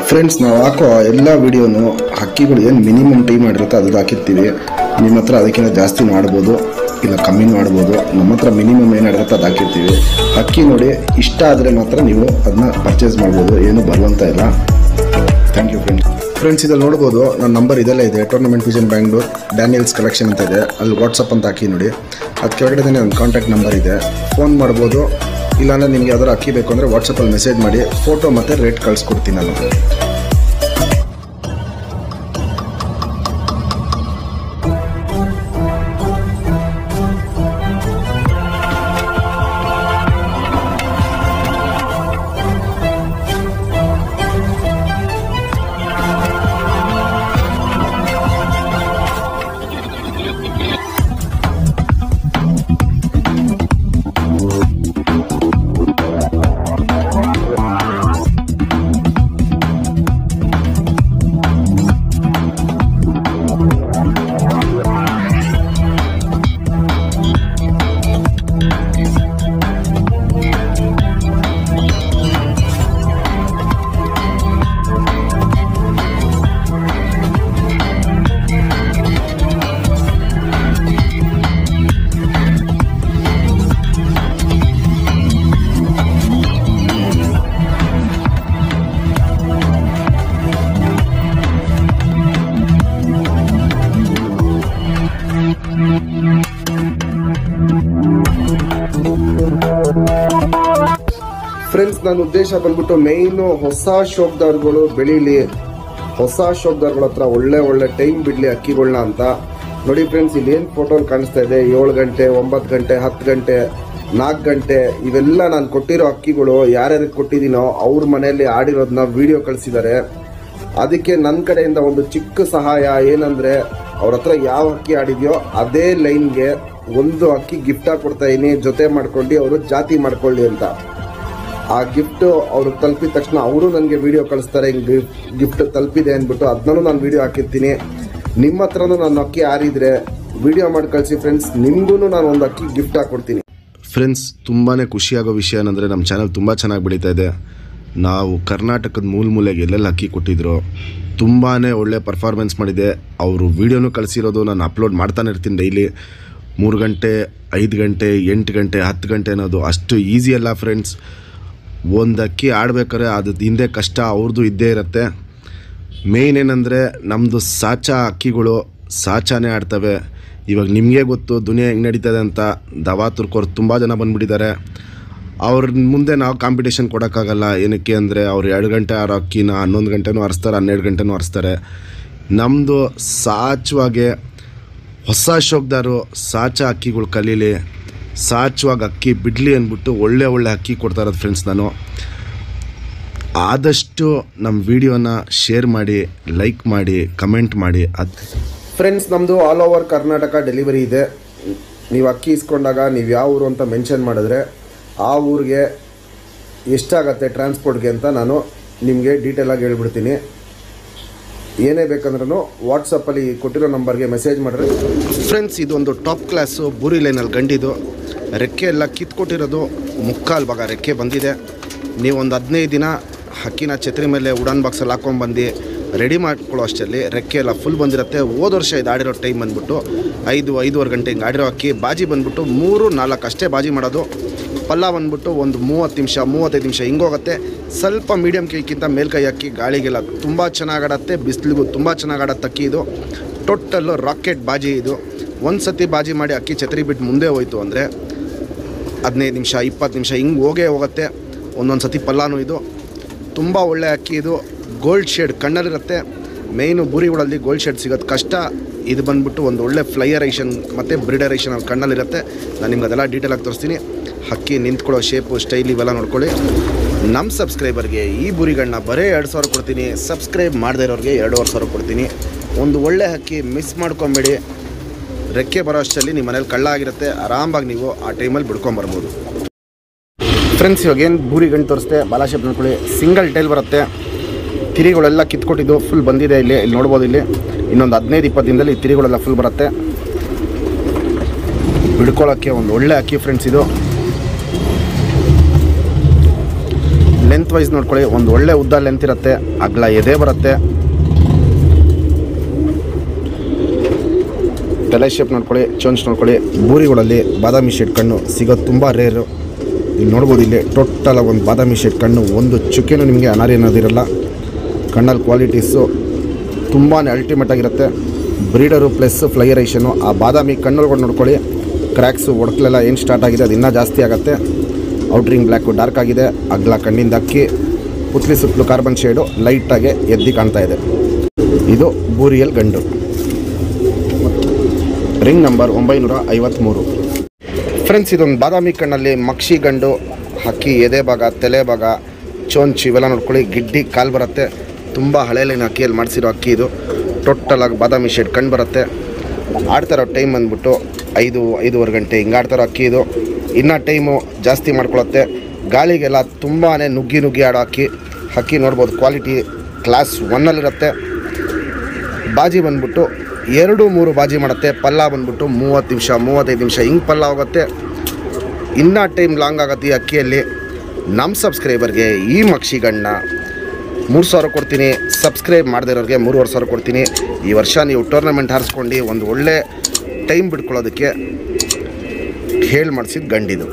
friends ನಾವು ಹಾಕೋ ಎಲ್ಲ ವಿಡಿಯೋನು ಹಕ್ಕಿಗಳು ಏನು ಮಿನಿಮಮ್ ಟೈಮ್ ಮಾಡಿರುತ್ತೆ ಅದು ಹಾಕಿರ್ತೀವಿ ನಿಮ್ಮ ಹತ್ರ ಅದಕ್ಕಿಂತ ಜಾಸ್ತಿ ಮಾಡ್ಬೋದು ಇಲ್ಲ ಕಮ್ಮಿ ಮಾಡ್ಬೋದು ನಮ್ಮ ಹತ್ರ ಮಿನಿಮಮ್ ಏನಿರುತ್ತೆ ಅದು ಹಾಕಿರ್ತೀವಿ ಹಕ್ಕಿ ನೋಡಿ ಇಷ್ಟ ಆದರೆ ಮಾತ್ರ ನೀವು ಅದನ್ನ ಪರ್ಚೇಸ್ ಮಾಡ್ಬೋದು ಏನು ಬರುವಂತ ಇಲ್ಲ ಥ್ಯಾಂಕ್ ಯು ಫ್ರೆಂಡ್ಸ್ ಫ್ರೆಂಡ್ಸ್ ಇದಲ್ಲಿ ನೋಡ್ಬೋದು ನನ್ನ ನಂಬರ್ ಇದೆಲ್ಲ ಇದೆ tournament vision Bangalore Daniels collection ಅಂತ ಇದೆ ಅಲ್ಲಿ ವಾಟ್ಸಪ್ ಅಂತ ಹಾಕಿ ನೋಡಿ ಅದು ಕೆಳಗಡೆ ನನ್ನ ಕಾಂಟ್ಯಾಕ್ಟ್ ನಂಬರ್ ಇದೆ ಫೋನ್ ಮಾಡ್ಬೋದು ಇಲ್ಲಾಂದ್ರೆ ನಿಮ್ಗೆ ಯಾವ್ದಾರು ಅಕ್ಕಿ ಬೇಕು ಅಂದರೆ ವಾಟ್ಸಪ್ಪಲ್ಲಿ ಮೆಸೇಜ್ ಮಾಡಿ ಫೋಟೋ ಮತ್ತು ರೇಟ್ ಕಳಿಸ್ಕೊಡ್ತೀನಿ ನಾನು ಫ್ರೆಂಡ್ಸ್ ನನ್ನ ಉದ್ದೇಶ ಬಂದ್ಬಿಟ್ಟು ಮೇಯ್ನು ಹೊಸ ಶೋಕ್ದಾರ್ಗಳು ಬೆಳೀಲಿ ಹೊಸ ಶೋಕ್ದಾರ್ಗಳ ಹತ್ರ ಒಳ್ಳೆ ಒಳ್ಳೆ ಟೈಮ್ ಬಿಡಲಿ ಅಕ್ಕಿಗಳನ್ನ ಅಂತ ನೋಡಿ ಫ್ರೆಂಡ್ಸ್ ಇಲ್ಲಿ ಏನು ಫೋಟೋ ಕಾಣಿಸ್ತಾ ಇದೆ ಏಳು ಗಂಟೆ ಒಂಬತ್ತು ಗಂಟೆ ಹತ್ತು ಗಂಟೆ ನಾಲ್ಕು ಗಂಟೆ ಇವೆಲ್ಲ ನಾನು ಕೊಟ್ಟಿರೋ ಅಕ್ಕಿಗಳು ಯಾರ್ಯಾರಿಗೆ ಕೊಟ್ಟಿದ್ದೀನೋ ಅವ್ರ ಮನೆಯಲ್ಲಿ ಆಡಿರೋದನ್ನ ವಿಡಿಯೋ ಕಳಿಸಿದ್ದಾರೆ ಅದಕ್ಕೆ ನನ್ನ ಕಡೆಯಿಂದ ಒಂದು ಚಿಕ್ಕ ಸಹಾಯ ಏನಂದ್ರೆ ಅವ್ರ ಹತ್ರ ಯಾವ ಅಕ್ಕಿ ಆಡಿದ್ಯೋ ಅದೇ ಲೈನ್ಗೆ ಒಂದು ಅಕ್ಕಿ ಗಿಫ್ಟ್ ಆಗಿ ಕೊಡ್ತಾ ಇದೀನಿ ಜೊತೆ ಮಾಡ್ಕೊಂಡು ಅವರು ಜಾತಿ ಮಾಡ್ಕೊಳ್ಳಿ ಅಂತ ಆ ಗಿಫ್ಟ್ ಅವ್ರು ತಲುಪಿದ ತಕ್ಷಣ ಅವರು ನನಗೆ ವಿಡಿಯೋ ಕಳಿಸ್ತಾರೆ ಹಿಂಗೆ ಗಿಫ್ಟ್ ತಲುಪಿದೆ ಅಂದ್ಬಿಟ್ಟು ಅದನ್ನೂ ನಾನು ವಿಡಿಯೋ ಹಾಕಿರ್ತೀನಿ ನಿಮ್ಮ ಹತ್ರನೂ ನಾನು ಅಕ್ಕಿ ಆರಿದ್ರೆ ವಿಡಿಯೋ ಮಾಡಿ ಕಳಿಸಿ ಫ್ರೆಂಡ್ಸ್ ನಿಮಗೂ ನಾನು ಒಂದು ಅಕ್ಕಿ ಗಿಫ್ಟ್ ಹಾಕ್ಕೊಡ್ತೀನಿ ಫ್ರೆಂಡ್ಸ್ ತುಂಬಾ ಖುಷಿಯಾಗೋ ವಿಷಯ ಏನಂದರೆ ನಮ್ಮ ಚಾನಲ್ ತುಂಬ ಚೆನ್ನಾಗಿ ಬೆಳೀತಾ ಇದೆ ನಾವು ಕರ್ನಾಟಕದ ಮೂಲ ಮೂಲೆಗೆ ಎಲ್ಲೆಲ್ಲಿ ಅಕ್ಕಿ ಕೊಟ್ಟಿದ್ರು ತುಂಬಾ ಒಳ್ಳೆ ಪರ್ಫಾರ್ಮೆನ್ಸ್ ಮಾಡಿದೆ ಅವರು ವೀಡಿಯೋನು ಕಳಿಸಿರೋದು ನಾನು ಅಪ್ಲೋಡ್ ಮಾಡ್ತಾನೆ ಇರ್ತೀನಿ ಡೈಲಿ ಮೂರು ಗಂಟೆ ಐದು ಗಂಟೆ ಎಂಟು ಗಂಟೆ ಹತ್ತು ಗಂಟೆ ಅನ್ನೋದು ಅಷ್ಟು ಈಸಿ ಅಲ್ಲ ಫ್ರೆಂಡ್ಸ್ ಒಂದು ಅಕ್ಕಿ ಆಡ್ಬೇಕಾದ್ರೆ ಅದು ಹಿಂದೆ ಕಷ್ಟ ಅವ್ರದ್ದು ಇದ್ದೇ ಇರುತ್ತೆ ಮೇಯ್ನ್ ಏನಂದರೆ ನಮ್ಮದು ಸಾಚಾ ಅಕ್ಕಿಗಳು ಸಾಚಾನೇ ಆಡ್ತವೆ ಇವಾಗ ನಿಮಗೆ ಗೊತ್ತು ದುನಿಯಾ ಹೆಂಗೆ ನಡೀತದೆ ಅಂತ ದವಾ ತುರ್ಕೋರು ತುಂಬ ಜನ ಬಂದುಬಿಟ್ಟಿದ್ದಾರೆ ಅವ್ರ ಮುಂದೆ ನಾವು ಕಾಂಪಿಟೇಷನ್ ಕೊಡೋಕ್ಕಾಗಲ್ಲ ಏನಕ್ಕೆ ಅಂದರೆ ಅವ್ರು ಎರಡು ಗಂಟೆ ಆರೋ ಅಕ್ಕಿನ ಹನ್ನೊಂದು ಗಂಟೆನೂ ಹರಿಸ್ತಾರೆ ಹನ್ನೆರಡು ಗಂಟೆನೂ ಹರಿಸ್ತಾರೆ ನಮ್ಮದು ಸಾಚವಾಗೆ ಹೊಸ ಶೋಕ್ದಾರು ಸಾಚ ಅಕ್ಕಿಗಳು ಕಲೀಲಿ ಸಾಚವಾಗಿ ಅಕ್ಕಿ ಬಿಡಲಿ ಅಂದ್ಬಿಟ್ಟು ಒಳ್ಳೆ ಒಳ್ಳೆ ಅಕ್ಕಿ ಕೊಡ್ತಾ ಇರೋದು ಫ್ರೆಂಡ್ಸ್ ನಾನು ಆದಷ್ಟು ನಮ್ಮ ವಿಡಿಯೋನ ಶೇರ್ ಮಾಡಿ ಲೈಕ್ ಮಾಡಿ ಕಮೆಂಟ್ ಮಾಡಿ ಅದು ಫ್ರೆಂಡ್ಸ್ ನಮ್ಮದು ಆಲ್ ಓವರ್ ಕರ್ನಾಟಕ ಡೆಲಿವರಿ ಇದೆ ನೀವು ಅಕ್ಕಿ ಇಸ್ಕೊಂಡಾಗ ನೀವು ಯಾವ ಊರು ಅಂತ ಮೆನ್ಷನ್ ಮಾಡಿದ್ರೆ ಆ ಊರಿಗೆ ಎಷ್ಟಾಗತ್ತೆ ಟ್ರಾನ್ಸ್ಪೋರ್ಟ್ಗೆ ಅಂತ ನಾನು ನಿಮಗೆ ಡೀಟೇಲಾಗಿ ಹೇಳ್ಬಿಡ್ತೀನಿ ಏನೇ ಬೇಕಂದ್ರೂ ವಾಟ್ಸಪ್ಪಲ್ಲಿ ಕೊಟ್ಟಿರೋ ನಂಬರ್ಗೆ ಮೆಸೇಜ್ ಮಾಡಿದ್ರೆ ಫ್ರೆಂಡ್ಸ್ ಇದೊಂದು ಟಾಪ್ ಕ್ಲಾಸು ಬೂರಿ ಲೈನಲ್ಲಿ ಗಂಡಿದು ರೆಕ್ಕೆ ಎಲ್ಲ ಕಿತ್ಕೊಟ್ಟಿರೋದು ಮುಕ್ಕಾಲು ಭಾಗ ರೆಕ್ಕೆ ಬಂದಿದೆ ನೀವು ಒಂದು ಹದಿನೈದು ದಿನ ಹಕ್ಕಿನ ಛತ್ರಿ ಮೇಲೆ ಉಡಾನ್ ಬಾಕ್ಸಲ್ಲಿ ಹಾಕ್ಕೊಂಡ್ಬಂದು ರೆಡಿ ಮಾಡ್ಕೊಳ್ಳೋ ಅಷ್ಟರಲ್ಲಿ ರೆಕ್ಕೆ ಎಲ್ಲ ಫುಲ್ ಬಂದಿರುತ್ತೆ ಹೋದ ವರ್ಷ ಇದು ಆಡಿರೋ ಟೈಮ್ ಬಂದ್ಬಿಟ್ಟು ಐದು ಐದೂವರೆ ಗಂಟೆ ಹಿಂಗೆ ಆಡಿರೋ ಅಕ್ಕಿ ಬಾಜಿ ಬಂದ್ಬಿಟ್ಟು ಮೂರು ನಾಲ್ಕು ಅಷ್ಟೇ ಬಾಜಿ ಮಾಡೋದು ಪಲ್ಲ ಬಂದ್ಬಿಟ್ಟು ಒಂದು ಮೂವತ್ತು ನಿಮಿಷ ಮೂವತ್ತೈದು ನಿಮಿಷ ಹಿಂಗೋಗುತ್ತೆ ಸ್ವಲ್ಪ ಮೀಡಿಯಮ್ ಕೈಕ್ಕಿಂತ ಮೇಲ್ಕೈ ಅಕ್ಕಿ ಗಾಳಿಗೆಲ್ಲ ತುಂಬ ಚೆನ್ನಾಗಾಡತ್ತೆ ಬಿಸಿಲಿಗೂ ತುಂಬ ಚೆನ್ನಾಗಾಡತ್ತೆ ಅಕ್ಕಿ ಇದು ಟೋಟಲ್ಲು ರಾಕೆಟ್ ಬಾಜಿ ಇದು ಒಂದು ಸತಿ ಬಾಜಿ ಮಾಡಿ ಅಕ್ಕಿ ಛತ್ರಿ ಬಿಟ್ಟು ಮುಂದೆ ಹೋಯ್ತು ಅಂದರೆ ಹದಿನೈದು ನಿಮಿಷ ಇಪ್ಪತ್ತು ನಿಮಿಷ ಹಿಂಗೆ ಹೋಗೇ ಹೋಗುತ್ತೆ ಒಂದೊಂದು ಸತಿ ಪಲ್ಲಾನು ಇದು ತುಂಬ ಒಳ್ಳೆ ಅಕ್ಕಿ ಇದು ಗೋಲ್ಡ್ ಶೇಡ್ ಕಣ್ಣಲ್ಲಿರುತ್ತೆ ಮೇಯ್ನು ಬುರಿಗಳಲ್ಲಿ ಗೋಲ್ಡ್ ಶೇಡ್ ಸಿಗೋದು ಕಷ್ಟ ಇದು ಬಂದ್ಬಿಟ್ಟು ಒಂದು ಒಳ್ಳೆ ಫ್ಲೈಯರೇಷನ್ ಮತ್ತು ಬ್ರಿಡರೇಷನ್ ಅಲ್ಲಿ ಕಣ್ಣಲ್ಲಿರುತ್ತೆ ನಾನು ನಿಮ್ಗೆ ಅದೆಲ್ಲ ಡೀಟೇಲಾಗಿ ತೋರಿಸ್ತೀನಿ ಹಕ್ಕಿ ನಿಂತ್ಕೊಳ್ಳೋ ಶೇಪು ಸ್ಟೈಲ್ ಇವೆಲ್ಲ ನೋಡ್ಕೊಳ್ಳಿ ನಮ್ಮ ಸಬ್ಸ್ಕ್ರೈಬರ್ಗೆ ಈ ಬುರಿಗಳನ್ನ ಬರೀ ಎರಡು ಸಾವಿರ ಕೊಡ್ತೀನಿ ಸಬ್ಸ್ಕ್ರೈಬ್ ಮಾಡದೇ ಇರೋರಿಗೆ ಎರಡೂವರೆ ಸಾವಿರ ಕೊಡ್ತೀನಿ ಒಂದು ಒಳ್ಳೆ ಹಕ್ಕಿ ಮಿಸ್ ಮಾಡ್ಕೊಂಬೇಡಿ ರೆಕ್ಕೆ ಬರೋ ಅಷ್ಟರಲ್ಲಿ ನಿಮ್ಮ ಮನೇಲಿ ಕಳ್ಳ ಆಗಿರುತ್ತೆ ಆರಾಮಾಗಿ ನೀವು ಆ ಟೈಮಲ್ಲಿ ಬಿಡ್ಕೊಂಬರ್ಬೋದು ಫ್ರೆಂಡ್ಸ್ ಇವಾಗ ಏನು ಬೂರಿ ಗಂಟು ತೋರಿಸ್ತೆ ಬಾಲಾಶೇಪ್ ನೋಡ್ಕೊಳ್ಳಿ ಸಿಂಗಲ್ ಟೈಲ್ ಬರುತ್ತೆ ತಿರಿಗಳೆಲ್ಲ ಕಿತ್ಕೊಟ್ಟಿದ್ದು ಫುಲ್ ಬಂದಿದೆ ಇಲ್ಲಿ ಇಲ್ಲಿ ನೋಡ್ಬೋದು ಇಲ್ಲಿ ಇನ್ನೊಂದು ಹದಿನೈದು ಇಪ್ಪತ್ತು ದಿನದಲ್ಲಿ ಈ ತಿರಿಗಳೆಲ್ಲ ಫುಲ್ ಬರುತ್ತೆ ಬಿಡ್ಕೊಳ್ಳೋಕ್ಕೆ ಒಂದು ಒಳ್ಳೆ ಅಕ್ಕಿ ಫ್ರೆಂಡ್ಸ್ ಇದು ಲೆಂತ್ ಲೆಂತ್ ವೈಸ್ ನೋಡ್ಕೊಳ್ಳಿ ಒಂದು ಒಳ್ಳೆ ಉದ್ದ ಲೆಂತ್ ಇರುತ್ತೆ ಅಗ್ಲ ಎದೆ ಬರುತ್ತೆ ತಲೆ ಶೇಪ್ ನೋಡ್ಕೊಳ್ಳಿ ಚೊಂಚ್ ನೋಡ್ಕೊಳ್ಳಿ ಬೂರಿಗಳಲ್ಲಿ ಬಾದಾಮಿ ಶೇಡ್ ಕಣ್ಣು ಸಿಗೋದು ತುಂಬ ರೇರು ಇಲ್ಲಿ ನೋಡ್ಬೋದು ಇಲ್ಲಿ ಟೋಟಲ್ ಒಂದು ಬಾದಾಮಿ ಶೇಡ್ ಕಣ್ಣು ಒಂದು ಚುಕ್ಕೆನೂ ನಿಮಗೆ ಅನಾರಿ ಅನ್ನೋದಿರಲ್ಲ ಕಣ್ಣಲ್ಲಿ ಕ್ವಾಲಿಟೀಸು ತುಂಬಾ ಅಲ್ಟಿಮೇಟ್ ಆಗಿರುತ್ತೆ ಬ್ರೀಡರು ಪ್ಲಸ್ ಫ್ಲೈಯರೇಷನು ಆ ಬಾದಾಮಿ ಕಣ್ಣುಗಳು ನೋಡ್ಕೊಳ್ಳಿ ಕ್ರ್ಯಾಕ್ಸು ಒಡಕಲೆಲ್ಲ ಏನು ಸ್ಟಾರ್ಟ್ ಆಗಿದೆ ಅದು ಇನ್ನೂ ಜಾಸ್ತಿ ಆಗುತ್ತೆ ಔಟ್ರಿಂಗ್ ಬ್ಲ್ಯಾಕು ಡಾರ್ಕ್ ಆಗಿದೆ ಅಗ್ಲ ಕಣ್ಣಿಂದ ಅಕ್ಕಿ ಪುತ್ಲಿ ಸುತ್ತಲೂ ಕಾರ್ಬನ್ ಶೇಡು ಲೈಟಾಗಿ ಎದ್ದಿ ಕಾಣ್ತಾ ಇದೆ ಇದು ಬೂರಿಯಲ್ ಗಂಡು ರಿಂಗ್ ನಂಬರ್ ಒಂಬೈನೂರ ಐವತ್ತ್ಮೂರು ಫ್ರೆಂಡ್ಸ್ ಇದೊಂದು ಬಾದಾಮಿ ಕಣ್ಣಲ್ಲಿ ಮಕ್ಷಿ ಗಂಡು ಹಕ್ಕಿ ಎದೆ ಭಾಗ ತಲೆ ಭಾಗ ಚೋಂಚ್ ಇವೆಲ್ಲ ನೋಡ್ಕೊಳ್ಳಿ ಗಿಡ್ಡಿ ಕಾಲು ಬರುತ್ತೆ ತುಂಬ ಹಳೆಯಲ್ಲಿನ ಅಕ್ಕಿಯಲ್ಲಿ ಮಾಡಿಸಿರೋ ಅಕ್ಕಿ ಇದು ಟೋಟಲ್ ಆಗಿ ಬಾದಾಮಿ ಶೇಡ್ ಕಂಡು ಬರುತ್ತೆ ಆಡ್ತಾರೋ ಟೈಮ್ ಬಂದ್ಬಿಟ್ಟು ಐದು ಐದೂವರೆ ಗಂಟೆ ಹಿಂಗೆ ಆಡ್ತಾರೋ ಅಕ್ಕಿ ಇದು ಇನ್ನೂ ಟೈಮು ಜಾಸ್ತಿ ಮಾಡ್ಕೊಳತ್ತೆ ಗಾಳಿಗೆಲ್ಲ ತುಂಬಾ ನುಗ್ಗಿ ನುಗ್ಗಿ ಆಡೋ ಅಕ್ಕಿ ಹಕ್ಕಿ ನೋಡ್ಬೋದು ಕ್ವಾಲಿಟಿ ಕ್ಲಾಸ್ ಒನ್ನಲ್ಲಿರುತ್ತೆ ಬಾಜಿ ಬಂದ್ಬಿಟ್ಟು ಎರಡು ಮೂರು ಬಾಜಿ ಮಾಡುತ್ತೆ ಪಲ್ಲ ಬಂದ್ಬಿಟ್ಟು ಮೂವತ್ತು ನಿಮಿಷ ಮೂವತ್ತೈದು ನಿಮಿಷ ಹಿಂಗೆ ಪಲ್ಲ ಹೋಗುತ್ತೆ ಇನ್ನೂ ಟೈಮ್ ಲಾಂಗ್ ಆಗುತ್ತೆ ಈ ಅಕ್ಕಿಯಲ್ಲಿ ನಮ್ಮ ಸಬ್ಸ್ಕ್ರೈಬರ್ಗೆ ಈ ಮಕ್ಷಿಗಣ್ಣ ಮೂರು ಸಾವಿರ ಕೊಡ್ತೀನಿ ಸಬ್ಸ್ಕ್ರೈಬ್ ಮಾಡದಿರೋರಿಗೆ ಮೂರುವರೆ ಸಾವಿರ ಕೊಡ್ತೀನಿ ಈ ವರ್ಷ ನೀವು ಟೂರ್ನಮೆಂಟ್ ಹಾರಿಸ್ಕೊಂಡು ಒಂದು ಒಳ್ಳೆ ಟೈಮ್ ಬಿಟ್ಕೊಳ್ಳೋದಕ್ಕೆ ಹೇಳಿ ಮಾಡಿಸಿದ ಗಂಡಿದು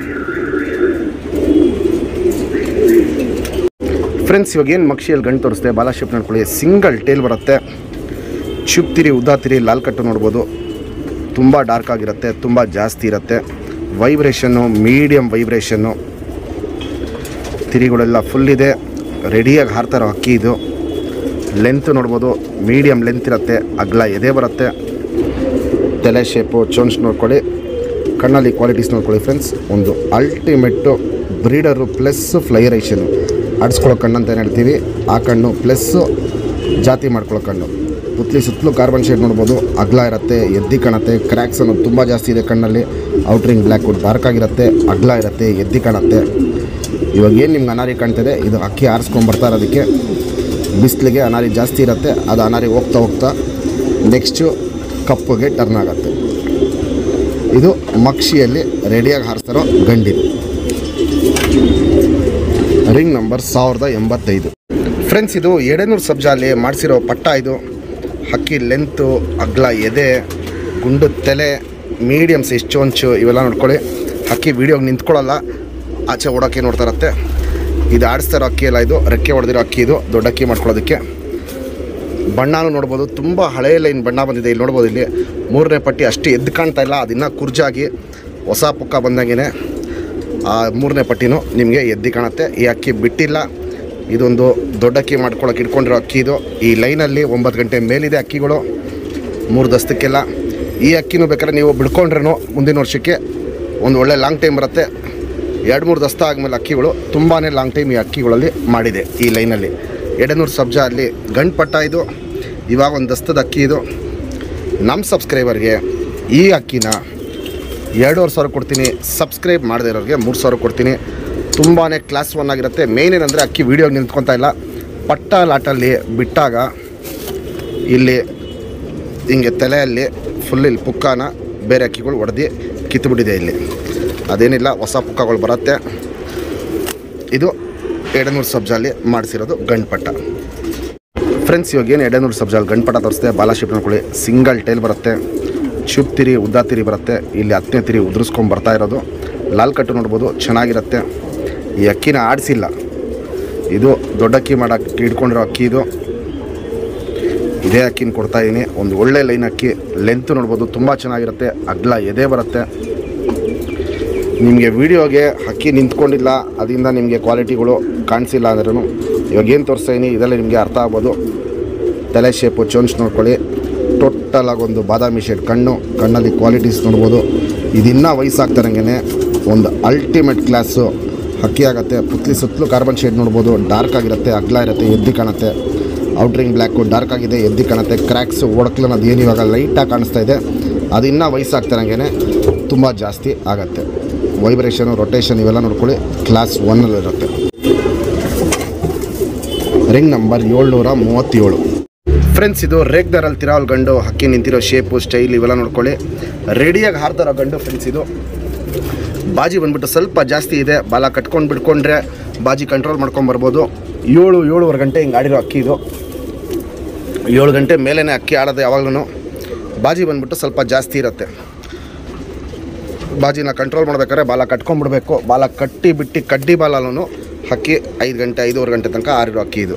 ಫ್ರೆಂಡ್ಸ್ ಇವಾಗ ಏನು ಮಕ್ಷಿಯಲ್ಲಿ ಗಂಡು ತೋರಿಸ್ತೆ ಬಾಲಾಶಿಪ್ ನೋಡ್ಕೊಳ್ಳಿ ಸಿಂಗಲ್ ಟೇಲ್ ಬರುತ್ತೆ ಚುಪ್ತಿರಿ ಉದ್ದಾತಿರಿ ಲಾಲ್ ಕಟ್ಟು ನೋಡ್ಬೋದು ತುಂಬ ಡಾರ್ಕ್ ಆಗಿರುತ್ತೆ ತುಂಬ ಜಾಸ್ತಿ ಇರುತ್ತೆ ವೈಬ್ರೇಷನ್ನು ಮೀಡಿಯಮ್ ವೈಬ್ರೇಷನ್ನು ತಿರಿಗಳೆಲ್ಲ ಫುಲ್ ಇದೆ ರೆಡಿಯಾಗಿ ಹಾರ್ತಾರೋ ಅಕ್ಕಿ ಇದು ಲೆಂತ್ ನೋಡ್ಬೋದು ಮೀಡಿಯಮ್ ಲೆಂತ್ ಇರುತ್ತೆ ಅಗ್ಲ ಎದೆ ಬರುತ್ತೆ ತಲೆ ಶೇಪು ಚೋನ್ಸ್ ನೋಡ್ಕೊಳ್ಳಿ ಕಣ್ಣಲ್ಲಿ ಕ್ವಾಲಿಟೀಸ್ ನೋಡ್ಕೊಳ್ಳಿ ಫ್ರೆಂಡ್ಸ್ ಒಂದು ಅಲ್ಟಿಮೇಟು ಬ್ರೀಡರು ಪ್ಲಸ್ ಫ್ಲೈರೇಷನು ಆಡಿಸ್ಕೊಳ್ಳೋ ಕಣ್ಣು ಅಂತ ಏನು ಹೇಳ್ತೀವಿ ಆ ಕಣ್ಣು ಪ್ಲಸ್ಸು ಜಾತಿ ಮಾಡ್ಕೊಳ್ಳೋ ಕಣ್ಣು ಪುತ್ಲಿ ಸುತ್ತಲೂ ಕಾರ್ಬನ್ ಶೇಡ್ ನೋಡ್ಬೋದು ಅಗ್ಲ ಇರುತ್ತೆ ಎದ್ದಿ ಕಾಣುತ್ತೆ ಕ್ರ್ಯಾಕ್ಸ್ ಅನ್ನೋದು ತುಂಬ ಜಾಸ್ತಿ ಇದೆ ಕಣ್ಣಲ್ಲಿ ಔಟ್ರಿಂಗ್ ಬ್ಲ್ಯಾಕು ಡಾರ್ಕ್ ಆಗಿರುತ್ತೆ ಅಗ್ಲ ಇರುತ್ತೆ ಎದ್ದಿ ಕಾಣುತ್ತೆ ಇವಾಗ ಏನು ನಿಮ್ಗೆ ಅನಾರಿ ಕಾಣ್ತಿದೆ ಇದು ಅಕ್ಕಿ ಆರಿಸ್ಕೊಂಡು ಬರ್ತಾ ಇರೋದಕ್ಕೆ ಬಿಸಿಲಿಗೆ ಅನಾರಿ ಜಾಸ್ತಿ ಇರುತ್ತೆ ಅದು ಅನಾರಿ ಹೋಗ್ತಾ ಹೋಗ್ತಾ ನೆಕ್ಸ್ಟು ಕಪ್ಪುಗೆ ಟರ್ನ್ ಆಗುತ್ತೆ ಇದು ಮಕ್ಷಿಯಲ್ಲಿ ರೆಡಿಯಾಗಿ ಹಾರಿಸ್ತಾರೋ ಗಂಡಿದು ರಿಂಗ್ ನಂಬರ್ ಸಾವಿರದ ಎಂಬತ್ತೈದು ಫ್ರೆಂಡ್ಸ್ ಇದು ಎಡೆನೂರು ಸಬ್ಜಾಲಿ ಮಾಡಿಸಿರೋ ಪಟ್ಟ ಇದು ಹಕ್ಕಿ ಲೆಂತು ಅಗ್ಲ ಎದೆ ಗುಂಡು ತಲೆ ಮೀಡಿಯಮ್ ಸೈಜ್ ಚೋಂಚು ಇವೆಲ್ಲ ನೋಡ್ಕೊಳ್ಳಿ ಹಕ್ಕಿ ವೀಡಿಯೋಗೆ ನಿಂತ್ಕೊಳ್ಳಲ್ಲ ಆಚೆ ಓಡೋಕ್ಕೆ ನೋಡ್ತಾ ಇರುತ್ತೆ ಇದು ಆಡಿಸ್ತಾ ಇರೋ ಅಕ್ಕಿ ಎಲ್ಲ ಇದು ರೆಕ್ಕೆ ಹೊಡೆದಿರೋ ಅಕ್ಕಿ ಇದು ದೊಡ್ಡ ಅಕ್ಕಿ ಮಾಡ್ಕೊಳ್ಳೋದಕ್ಕೆ ಬಣ್ಣನೂ ನೋಡ್ಬೋದು ತುಂಬ ಹಳೆಯ ಲೈನ್ ಬಣ್ಣ ಬಂದಿದೆ ಇಲ್ಲಿ ನೋಡ್ಬೋದು ಇಲ್ಲಿ ಮೂರನೇ ಪಟ್ಟಿ ಅಷ್ಟು ಎದ್ದು ಕಾಣ್ತಾ ಇಲ್ಲ ಅದನ್ನು ಕುರ್ಜಾಗಿ ಹೊಸ ಪುಕ್ಕ ಬಂದಂಗೆ ಆ ಮೂರನೇ ಪಟ್ಟಿನೂ ನಿಮಗೆ ಎದ್ದು ಕಾಣುತ್ತೆ ಈ ಅಕ್ಕಿ ಬಿಟ್ಟಿಲ್ಲ ಇದೊಂದು ದೊಡ್ಡ ಅಕ್ಕಿ ಮಾಡ್ಕೊಳಕ್ಕೆ ಇಟ್ಕೊಂಡಿರೋ ಅಕ್ಕಿ ಇದು ಈ ಲೈನಲ್ಲಿ ಒಂಬತ್ತು ಗಂಟೆ ಮೇಲಿದೆ ಅಕ್ಕಿಗಳು ಮೂರು ದಸ್ತಕ್ಕೆಲ್ಲ ಈ ಅಕ್ಕಿನೂ ಬೇಕಾದ್ರೆ ನೀವು ಬಿಡ್ಕೊಂಡ್ರೂ ಮುಂದಿನ ವರ್ಷಕ್ಕೆ ಒಂದು ಒಳ್ಳೆ ಲಾಂಗ್ ಟೈಮ್ ಬರುತ್ತೆ ಎರಡು ಮೂರು ದಸ್ತ ಆದಮೇಲೆ ಅಕ್ಕಿಗಳು ತುಂಬಾ ಲಾಂಗ್ ಟೈಮ್ ಈ ಅಕ್ಕಿಗಳಲ್ಲಿ ಮಾಡಿದೆ ಈ ಲೈನಲ್ಲಿ ಎಡೆನೂರು ಸಬ್ಜಾ ಅಲ್ಲಿ ಗಂಡು ಪಟ್ಟ ಇದು ಇವಾಗ ಒಂದು ದಸ್ತದ ಅಕ್ಕಿ ಇದು ನಮ್ಮ ಸಬ್ಸ್ಕ್ರೈಬರ್ಗೆ ಈ ಅಕ್ಕಿನ ಎರಡೂವರೆ ಸಾವಿರ ಕೊಡ್ತೀನಿ ಸಬ್ಸ್ಕ್ರೈಬ್ ಮಾಡದೇ ಇರೋರಿಗೆ ಮೂರು ಸಾವಿರ ಕೊಡ್ತೀನಿ ತುಂಬಾ ಕ್ಲಾಸ್ ಒನ್ ಆಗಿರುತ್ತೆ ಮೇನ್ ಏನಂದರೆ ಅಕ್ಕಿ ವೀಡಿಯೋಗೆ ನಿಂತ್ಕೊತಾ ಇಲ್ಲ ಪಟ್ಟ ಲಾಟಲ್ಲಿ ಬಿಟ್ಟಾಗ ಇಲ್ಲಿ ಹಿಂಗೆ ತಲೆಯಲ್ಲಿ ಫುಲ್ ಇಲ್ಲಿ ಪುಕ್ಕನ ಬೇರೆ ಅಕ್ಕಿಗಳು ಹೊಡೆದು ಕಿತ್ತುಬಿಟ್ಟಿದೆ ಇಲ್ಲಿ ಅದೇನಿಲ್ಲ ಹೊಸ ಪುಕ್ಕಗಳು ಬರುತ್ತೆ ಇದು ಎಡನೂರು ಸಬ್ಜಾಲಿ ಮಾಡಿಸಿರೋದು ಗಂಡ್ಪಟ್ಟ ಫ್ರೆಂಡ್ಸ್ ಇವಾಗ ಏನು ಎಡನೂರು ಸಬ್ಜಾಲ್ ಗಂಡ್ಪಟ್ಟ ತೋರಿಸ್ತೆ ಬಾಲಾಶಿಪ್ ನೋಡ್ಕೊಳ್ಳಿ ಸಿಂಗಲ್ ಟೈಲ್ ಬರುತ್ತೆ ಚುಪ್ ತಿರಿ ಉದ್ದ ತಿರಿ ಬರುತ್ತೆ ಇಲ್ಲಿ ಹತ್ತನೇ ತಿರಿ ಉದುರಿಸ್ಕೊಂಡು ಬರ್ತಾ ಇರೋದು ಲಾಲ್ ಕಟ್ಟು ನೋಡ್ಬೋದು ಚೆನ್ನಾಗಿರುತ್ತೆ ಈ ಅಕ್ಕಿನ ಆಡಿಸಿಲ್ಲ ಇದು ದೊಡ್ಡ ಅಕ್ಕಿ ಮಾಡೋಕ್ಕೆ ಹಿಡ್ಕೊಂಡಿರೋ ಅಕ್ಕಿ ಇದು ಇದೇ ಅಕ್ಕಿನ ಕೊಡ್ತಾ ಇದ್ದೀನಿ ಒಂದು ಒಳ್ಳೆ ಲೈನ್ ಅಕ್ಕಿ ಲೆಂತ್ ನೋಡ್ಬೋದು ತುಂಬ ಚೆನ್ನಾಗಿರುತ್ತೆ ಅಗ್ಲ ಎದೆ ಬರುತ್ತೆ ನಿಮಗೆ ವಿಡಿಯೋಗೆ ಅಕ್ಕಿ ನಿಂತ್ಕೊಂಡಿಲ್ಲ ಅದರಿಂದ ನಿಮಗೆ ಕ್ವಾಲಿಟಿಗಳು ಕಾಣಿಸಿಲ್ಲ ಅಂದ್ರೂ ಇವಾಗ ಏನು ತೋರಿಸ್ತಾ ಇದೀನಿ ಇದೆಲ್ಲ ನಿಮಗೆ ಅರ್ಥ ಆಗ್ಬೋದು ತಲೆ ಶೇಪು ಚೋನ್ಸ್ ನೋಡ್ಕೊಳ್ಳಿ ಟೋಟಲ್ ಆಗೊಂದು ಬಾದಾಮಿ ಶೇಡ್ ಕಣ್ಣು ಕಣ್ಣಲ್ಲಿ ಕ್ವಾಲಿಟೀಸ್ ನೋಡ್ಬೋದು ಇದಿನ್ನೂ ವಯಸ್ಸಾಗ್ತಾರಂಗೆ ಒಂದು ಅಲ್ಟಿಮೇಟ್ ಕ್ಲಾಸು ಹಕ್ಕಿ ಆಗುತ್ತೆ ಪುತ್ಲಿ ಸುತ್ತಲೂ ಕಾರ್ಬನ್ ಶೇಡ್ ನೋಡ್ಬೋದು ಡಾರ್ಕ್ ಆಗಿರುತ್ತೆ ಅಗ್ಲ ಇರುತ್ತೆ ಎದ್ದಿ ಕಾಣುತ್ತೆ ಔಟ್ರಿಂಗ್ ಬ್ಲ್ಯಾಕು ಡಾರ್ಕ್ ಆಗಿದೆ ಎದ್ದಿ ಕಾಣುತ್ತೆ ಕ್ರ್ಯಾಕ್ಸು ಒಡಕ್ಲನ್ ಅದು ಏನು ಇವಾಗ ಲೈಟಾಗಿ ಕಾಣಿಸ್ತಾ ಇದೆ ಅದು ಇನ್ನೂ ವಯಸ್ಸಾಗ್ತಾರಂಗೆ ತುಂಬ ಜಾಸ್ತಿ ಆಗುತ್ತೆ ವೈಬ್ರೇಷನು ರೊಟೇಷನ್ ಇವೆಲ್ಲ ನೋಡ್ಕೊಳ್ಳಿ ಕ್ಲಾಸ್ ಒನ್ನಲ್ಲಿರುತ್ತೆ ರಿಂಗ್ ನಂಬರ್ ಏಳ್ನೂರ ಮೂವತ್ತೇಳು ಫ್ರೆಂಡ್ಸ್ ಇದು ರೇಗ್ ದರಲ್ಲಿ ತಿರಾವಲ್ ಗಂಡು ಹಕ್ಕಿ ನಿಂತಿರೋ ಶೇಪು ಸ್ಟೈಲ್ ಇವೆಲ್ಲ ನೋಡ್ಕೊಳ್ಳಿ ರೆಡಿಯಾಗಿ ಹಾರ್ತಾರೋ ಗಂಡು ಫ್ರೆಂಡ್ಸ್ ಇದು ಬಾಜಿ ಬಂದ್ಬಿಟ್ಟು ಸ್ವಲ್ಪ ಜಾಸ್ತಿ ಇದೆ ಬಾಲ ಕಟ್ಕೊಂಡು ಬಿಡ್ಕೊಂಡ್ರೆ ಬಾಜಿ ಕಂಟ್ರೋಲ್ ಮಾಡ್ಕೊಂಬರ್ಬೋದು ಏಳು ಏಳುವರೆ ಗಂಟೆ ಹಿಂಗೆ ಆಡಿರೋ ಅಕ್ಕಿ ಇದು ಏಳು ಗಂಟೆ ಮೇಲೇ ಅಕ್ಕಿ ಆಡೋದು ಯಾವಾಗಲೂ ಬಾಜಿ ಬಂದ್ಬಿಟ್ಟು ಸ್ವಲ್ಪ ಜಾಸ್ತಿ ಇರುತ್ತೆ ಬಾಜಿನ ಕಂಟ್ರೋಲ್ ಮಾಡ್ಬೇಕಾದ್ರೆ ಬಾಲ ಕಟ್ಕೊಂಡ್ಬಿಡ್ಬೇಕು ಬಾಲ ಕಟ್ಟಿ ಬಿಟ್ಟು ಕಡ್ಡಿ ಬಾಲೂ ಅಕ್ಕಿ ಐದು ಗಂಟೆ ಐದೂವರೆ ಗಂಟೆ ತನಕ ಆರಿರೋ ಅಕ್ಕಿ ಇದು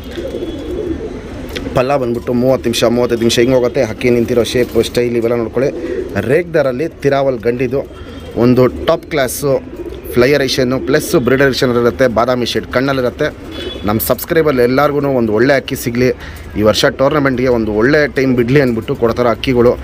ಪಲ್ಲ ಬಂದ್ಬಿಟ್ಟು ಮೂವತ್ತು ನಿಮಿಷ ಮೂವತ್ತೈದು ನಿಮಿಷ ಹಿಂಗೆ ಹೋಗುತ್ತೆ ಹಕ್ಕಿ ನಿಂತಿರೋ ಶೇಪ್ ಸ್ಟೈಲ್ ಇವೆಲ್ಲ ನೋಡ್ಕೊಳ್ಳಿ ರೇಗ್ದಾರಲ್ಲಿ ತಿರಾವಲ್ ಗಂಡಿದು ಒಂದು ಟಾಪ್ ಕ್ಲಾಸು ಫ್ಲೈಯರೇಷನ್ನು ಪ್ಲಸ್ ಬ್ರಿಡರೇಷನ್ ಇರುತ್ತೆ ಬಾದಾಮಿ ಶೇಡ್ ಕಣ್ಣಲ್ಲಿರುತ್ತೆ ನಮ್ಮ ಸಬ್ಸ್ಕ್ರೈಬರ್ ಎಲ್ಲರಿಗೂ ಒಂದು ಒಳ್ಳೆ ಅಕ್ಕಿ ಸಿಗಲಿ ಈ ವರ್ಷ ಟೂರ್ನಮೆಂಟ್ಗೆ ಒಂದು ಒಳ್ಳೆ ಟೈಮ್ ಬಿಡಲಿ ಅಂದ್ಬಿಟ್ಟು ಕೊಡ್ತಾರೋ ಅಕ್ಕಿಗಳು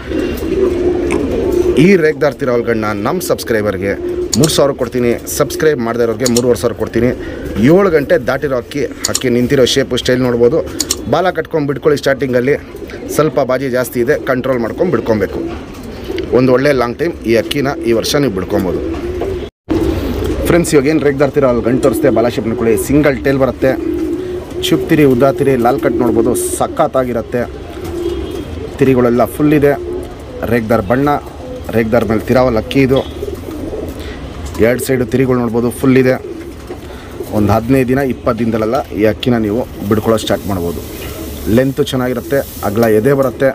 ಈ ರೇಗ್ದಾರ್ ತಿರಾವಲ್ಗಳನ್ನ ನಮ್ಮ ಸಬ್ಸ್ಕ್ರೈಬರ್ಗೆ ಮೂರು ಸಾವಿರ ಕೊಡ್ತೀನಿ ಸಬ್ಸ್ಕ್ರೈಬ್ ಮಾಡದೇ ಇರೋರಿಗೆ ಮೂರುವರೆ ಸಾವಿರ ಕೊಡ್ತೀನಿ ಏಳು ಗಂಟೆ ದಾಟಿರೋ ಅಕ್ಕಿ ಅಕ್ಕಿ ನಿಂತಿರೋ ಶೇಪು ಸ್ಟೈಲ್ ನೋಡ್ಬೋದು ಬಾಲ ಕಟ್ಕೊಂಡು ಬಿಡ್ಕೊಳ್ಳಿ ಸ್ಟಾರ್ಟಿಂಗಲ್ಲಿ ಸ್ವಲ್ಪ ಬಾಜಿ ಜಾಸ್ತಿ ಇದೆ ಕಂಟ್ರೋಲ್ ಮಾಡ್ಕೊಂಡು ಬಿಡ್ಕೊಬೇಕು ಒಂದು ಒಳ್ಳೆ ಲಾಂಗ್ ಟೈಮ್ ಈ ಅಕ್ಕಿನ ಈ ವರ್ಷ ನೀವು ಬಿಡ್ಕೊಬೋದು ಫ್ರೆಂಡ್ಸ್ ಇವಾಗ ಏನು ರೇಗ್ದಾರ್ ತಿರೋ ಅಲ್ಲಿ ಗಂಟು ತೋರಿಸ್ತೆ ಬಾಲ ಶೇಪ್ ನೋಡ್ಕೊಳ್ಳಿ ಸಿಂಗಲ್ ಟೇಲ್ ಬರುತ್ತೆ ಚುಪ್ ತಿರಿ ಉದ್ದಾ ತಿರಿ ಲಾಲ್ ಕಟ್ ನೋಡ್ಬೋದು ಸಖತ್ತಾಗಿರುತ್ತೆ ತಿರಿಗಳೆಲ್ಲ ಫುಲ್ ಇದೆ ರೇಗ್ದಾರ್ ಬಣ್ಣ ರೇಗ್ದಾರ್ ಮೇಲೆ ತಿರಾವಲ್ ಅಕ್ಕಿ ಇದು ಎರಡು ಸೈಡು ತಿರಿಗಳು ನೋಡ್ಬೋದು ಫುಲ್ ಇದೆ ಒಂದು ಹದಿನೈದು ದಿನ ಇಪ್ಪತ್ತು ದಿನದಲ್ಲೆಲ್ಲ ಈ ಅಕ್ಕಿನ ನೀವು ಬಿಡ್ಕೊಳ್ಳೋ ಸ್ಟಾರ್ಟ್ ಮಾಡ್ಬೋದು ಲೆಂತು ಚೆನ್ನಾಗಿರುತ್ತೆ ಅಗಲ ಎದೆ ಬರುತ್ತೆ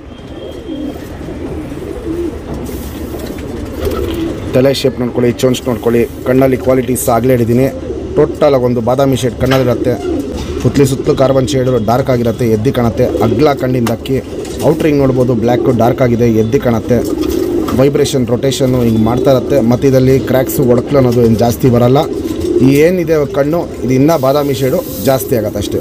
ತಲೆ ಶೇಪ್ ನೋಡ್ಕೊಳ್ಳಿ ಚೊಂಚ್ ನೋಡ್ಕೊಳ್ಳಿ ಕಣ್ಣಲ್ಲಿ ಕ್ವಾಲಿಟೀಸ್ ಆಗಲೇ ಹಿಡಿದೀನಿ ಟೋಟಲಾಗಿ ಒಂದು ಬಾದಾಮಿ ಶೇಡ್ ಕಣ್ಣಲ್ಲಿರುತ್ತೆ ಸುತ್ತಲಿ ಸುತ್ತಲೂ ಕಾರ್ಬನ್ ಶೇಡು ಡಾರ್ಕ್ ಆಗಿರುತ್ತೆ ಎದ್ದಿ ಕಾಣುತ್ತೆ ಅಗ್ಲ ಕಣ್ಣಿಂದ ಅಕ್ಕಿ ಔಟ್ರಿಂಗ್ ನೋಡ್ಬೋದು ಬ್ಲ್ಯಾಕು ಡಾರ್ಕ್ ಆಗಿದೆ ಎದ್ದಿ ಕಾಣುತ್ತೆ ವೈಬ್ರೇಷನ್ ರೊಟೇಷನ್ನು ಹಿಂಗೆ ಮಾಡ್ತಾ ಇರುತ್ತೆ ಮತ್ತು ಇದರಲ್ಲಿ ಕ್ರ್ಯಾಕ್ಸು ಒಡಕ್ಲು ಅನ್ನೋದು ಏನು ಜಾಸ್ತಿ ಬರಲ್ಲ ಈ ಏನಿದೆ ಕಣ್ಣು ಇದು ಇನ್ನೂ ಬಾದಾಮಿ ಶೇಡು ಜಾಸ್ತಿ ಆಗತ್ತೆ ಅಷ್ಟೇ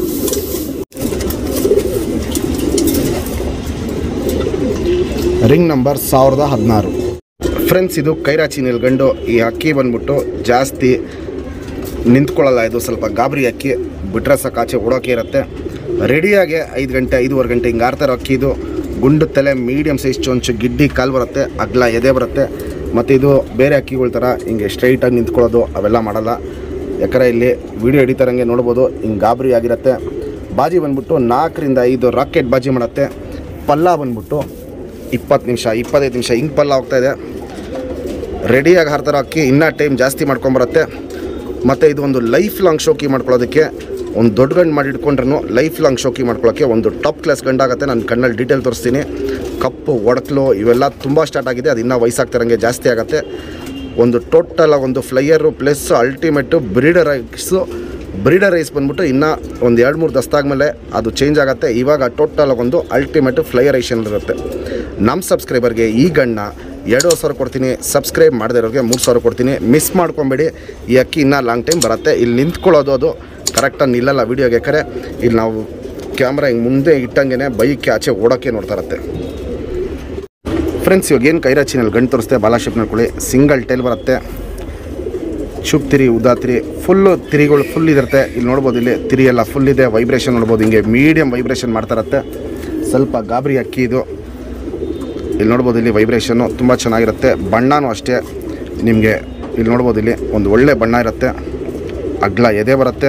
ರಿಂಗ್ ನಂಬರ್ ಸಾವಿರದ ಹದಿನಾರು ಫ್ರೆಂಡ್ಸ್ ಇದು ಕೈರಾಚಿ ನಿಲ್ಗಂಡು ಈ ಅಕ್ಕಿ ಬಂದ್ಬಿಟ್ಟು ಜಾಸ್ತಿ ನಿಂತ್ಕೊಳ್ಳಲ್ಲ ಇದು ಸ್ವಲ್ಪ ಗಾಬರಿ ಅಕ್ಕಿ ಬಿಟ್ರೆ ಸಾಕು ಆಚೆ ಓಡೋಕೆ ಇರುತ್ತೆ ರೆಡಿಯಾಗಿ ಐದು ಗಂಟೆ ಐದೂವರೆ ಗಂಟೆ ಹಿಂಗೆ ಆಡ್ತಾರೋ ಅಕ್ಕಿ ಇದು ಗುಂಡು ತಲೆ ಮೀಡಿಯಮ್ ಸೈಜ್ ಚೊಂಚು ಗಿಡ್ಡಿ ಕಾಲು ಬರುತ್ತೆ ಅಗ್ಲ ಎದೆ ಬರುತ್ತೆ ಮತ್ತು ಇದು ಬೇರೆ ಅಕ್ಕಿಗಳ ಥರ ಹಿಂಗೆ ಸ್ಟ್ರೈಟಾಗಿ ನಿಂತ್ಕೊಳ್ಳೋದು ಅವೆಲ್ಲ ಮಾಡಲ್ಲ ಯಾಕಂದರೆ ಇಲ್ಲಿ ವಿಡಿಯೋ ಹಿಡಿತಾರಂಗೆ ನೋಡ್ಬೋದು ಹಿಂಗೆ ಗಾಬರಿ ಆಗಿರುತ್ತೆ ಬಾಜಿ ಬಂದ್ಬಿಟ್ಟು ನಾಲ್ಕರಿಂದ ಐದು ರಾಕೆಟ್ ಬಾಜಿ ಮಾಡುತ್ತೆ ಪಲ್ಲ ಬಂದ್ಬಿಟ್ಟು ಇಪ್ಪತ್ತು ನಿಮಿಷ ಇಪ್ಪತ್ತೈದು ನಿಮಿಷ ಹಿಂಗೆ ಪಲ್ಲ ಹೋಗ್ತಾ ಇದೆ ರೆಡಿಯಾಗಿ ಹಾರ್ತಾರೋ ಅಕ್ಕಿ ಇನ್ನೂ ಟೈಮ್ ಜಾಸ್ತಿ ಮಾಡ್ಕೊಂಬರುತ್ತೆ ಮತ್ತು ಇದು ಒಂದು ಲೈಫ್ ಲಾಂಗ್ ಶೋಕಿ ಮಾಡ್ಕೊಳ್ಳೋದಕ್ಕೆ ಒಂದು ದೊಡ್ಡ ಗಂಡು ಮಾಡಿ ಇಟ್ಕೊಂಡ್ರೂ ಲೈಫ್ ಲಾಂಗ್ ಶೋಕಿ ಮಾಡ್ಕೊಳ್ಳೋಕ್ಕೆ ಒಂದು ಟಾಪ್ ಕ್ಲಾಸ್ ಗಂಡಾಗುತ್ತೆ ನಾನು ಕಣ್ಣಲ್ಲಿ ಡೀಟೇಲ್ ತೋರಿಸ್ತೀನಿ ಕಪ್ಪು ಒಡಕ್ಲು ಇವೆಲ್ಲ ತುಂಬ ಸ್ಟಾರ್ಟ್ ಆಗಿದೆ ಅದು ಇನ್ನೂ ವಯಸ್ಸಾಗ್ತಿರಂಗೆ ಜಾಸ್ತಿ ಆಗುತ್ತೆ ಒಂದು ಟೋಟಲ್ ಒಂದು ಫ್ಲೈಯರು ಪ್ಲಸ್ ಅಲ್ಟಿಮೇಟು ಬ್ರೀಡರ್ ರೈಸು ಬ್ರೀಡರ್ ರೈಸ್ ಬಂದ್ಬಿಟ್ಟು ಇನ್ನೂ ಒಂದು ಎರಡು ಮೂರು ದಸ್ತಾದ್ಮೇಲೆ ಅದು ಚೇಂಜ್ ಆಗುತ್ತೆ ಇವಾಗ ಟೋಟಲ್ ಒಂದು ಅಲ್ಟಿಮೇಟು ಫ್ಲೈಯರೇಷನ್ ಇರುತ್ತೆ ನಮ್ಮ ಸಬ್ಸ್ಕ್ರೈಬರ್ಗೆ ಈ ಗಣ್ಣ ಎರಡು ಸಾವಿರ ಕೊಡ್ತೀನಿ ಸಬ್ಸ್ಕ್ರೈಬ್ ಮಾಡದೇ ಇರೋರಿಗೆ ಮೂರು ಸಾವಿರ ಕೊಡ್ತೀನಿ ಮಿಸ್ ಮಾಡ್ಕೊಬೇಡಿ ಈ ಅಕ್ಕಿ ಇನ್ನೂ ಲಾಂಗ್ ಟೈಮ್ ಬರುತ್ತೆ ಇಲ್ಲಿ ನಿಂತ್ಕೊಳ್ಳೋದು ಅದು ಕರೆಕ್ಟಾಗಿ ನಿಲ್ಲಲ್ಲ ವೀಡಿಯೋಗೆ ಯಾಕಂದರೆ ಇಲ್ಲಿ ನಾವು ಕ್ಯಾಮ್ರಾ ಹಿಂಗೆ ಮುಂದೆ ಇಟ್ಟಂಗೆ ಬೈಕ್ ಆಚೆ ಓಡೋಕ್ಕೆ ನೋಡ್ತಾ ಇರುತ್ತೆ ಫ್ರೆಂಡ್ಸ್ ಇವಾಗ ಏನು ಕೈರಾಚಿನಲ್ಲಿ ಗಂಟು ತೋರಿಸ್ತೆ ಬಾಲ ಶೇಪ್ ನೋಡ್ಕೊಳ್ಳಿ ಸಿಂಗಲ್ ಟೈಲ್ ಬರುತ್ತೆ ಶುಭ್ ತಿರಿ ಉದಾ ತಿರಿ ಫುಲ್ಲು ತಿರಿಗಳು ಫುಲ್ ಇರುತ್ತೆ ಇಲ್ಲಿ ನೋಡ್ಬೋದು ಇಲ್ಲಿ ತಿರಿ ಎಲ್ಲ ಫುಲ್ ಇದೆ ವೈಬ್ರೇಷನ್ ನೋಡ್ಬೋದು ಹಿಂಗೆ ಮೀಡಿಯಮ್ ವೈಬ್ರೇಷನ್ ಮಾಡ್ತಾ ಇರುತ್ತೆ ಸ್ವಲ್ಪ ಗಾಬರಿ ಅಕ್ಕಿ ಇದು ಇಲ್ಲಿ ನೋಡ್ಬೋದು ಇಲ್ಲಿ ವೈಬ್ರೇಷನ್ನು ತುಂಬ ಚೆನ್ನಾಗಿರುತ್ತೆ ಬಣ್ಣನೂ ಅಷ್ಟೇ ನಿಮಗೆ ಇಲ್ಲಿ ನೋಡ್ಬೋದು ಇಲ್ಲಿ ಒಂದು ಒಳ್ಳೆ ಬಣ್ಣ ಇರುತ್ತೆ ಅಗ್ಲ ಎದೆ ಬರುತ್ತೆ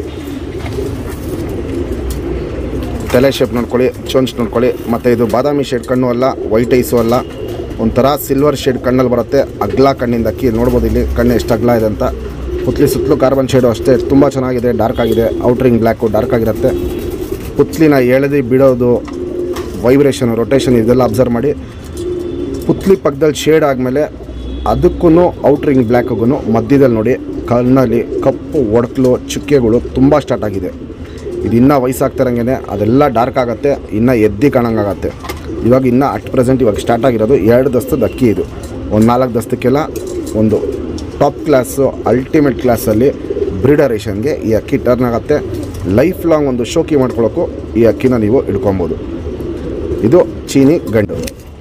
ತಲೆ ಶೇಪ್ ನೋಡ್ಕೊಳ್ಳಿ ಚೊಂಚ್ ನೋಡ್ಕೊಳ್ಳಿ ಮತ್ತು ಇದು ಬಾದಾಮಿ ಶೇಡ್ ಕಣ್ಣು ಅಲ್ಲ ವೈಟ್ ಐಸು ಅಲ್ಲ ಒಂಥರ ಸಿಲ್ವರ್ ಶೇಡ್ ಕಣ್ಣಲ್ಲಿ ಬರುತ್ತೆ ಅಗ್ಲ ಕಣ್ಣಿಂದ ಅಕ್ಕಿ ನೋಡ್ಬೋದು ಇಲ್ಲಿ ಕಣ್ಣು ಎಷ್ಟು ಅಗ್ಲ ಇದೆ ಅಂತ ಪುತ್ಲಿ ಸುತ್ತಲೂ ಕಾರ್ಬನ್ ಶೇಡು ಅಷ್ಟೇ ತುಂಬ ಚೆನ್ನಾಗಿದೆ ಡಾರ್ಕ್ ಆಗಿದೆ ಔಟ್ರಿಂಗ್ ಬ್ಲ್ಯಾಕು ಡಾರ್ಕ್ ಆಗಿರುತ್ತೆ ಪುತ್ಲಿನ ಎಳೆದು ಬಿಡೋದು ವೈಬ್ರೇಷನ್ ರೊಟೇಷನ್ ಇದೆಲ್ಲ ಅಬ್ಸರ್ವ್ ಮಾಡಿ ಪುತ್ಲಿ ಪಕ್ಕದಲ್ಲಿ ಶೇಡ್ ಆದಮೇಲೆ ಅದಕ್ಕೂ ಔಟ್ರಿಂಗ್ ಬ್ಲ್ಯಾಕ್ಗೂ ಮಧ್ಯದಲ್ಲಿ ನೋಡಿ ಕಣ್ಣಲ್ಲಿ ಕಪ್ಪು ಒಡಕಲು ಚುಕ್ಕೆಗಳು ತುಂಬ ಸ್ಟಾರ್ಟ್ ಆಗಿದೆ ಇದು ಇನ್ನೂ ವಯಸ್ಸಾಗ್ತಿರಂಗೆ ಅದೆಲ್ಲ ಡಾರ್ಕ್ ಆಗುತ್ತೆ ಇನ್ನೂ ಎದ್ದಿ ಕಾಣಂಗಾಗತ್ತೆ ಇವಾಗ ಇನ್ನೂ ಅಟ್ ಪ್ರೆಸೆಂಟ್ ಇವಾಗ ಸ್ಟಾರ್ಟ್ ಆಗಿರೋದು ಎರಡು ದಸ್ತದ ಅಕ್ಕಿ ಇದು ಒಂದು ನಾಲ್ಕು ದಸ್ತಕ್ಕೆಲ್ಲ ಒಂದು ಟಾಪ್ ಕ್ಲಾಸು ಅಲ್ಟಿಮೇಟ್ ಕ್ಲಾಸಲ್ಲಿ ಬ್ರೀಡರೇಷನ್ಗೆ ಈ ಅಕ್ಕಿ ಟರ್ನ್ ಆಗುತ್ತೆ ಲೈಫ್ ಲಾಂಗ್ ಒಂದು ಶೋಕಿ ಮಾಡ್ಕೊಳ್ಳೋಕ್ಕೂ ಈ ಅಕ್ಕಿನ ನೀವು ಇಟ್ಕೊಬೋದು ಇದು ಚೀನಿ ಗಂಡು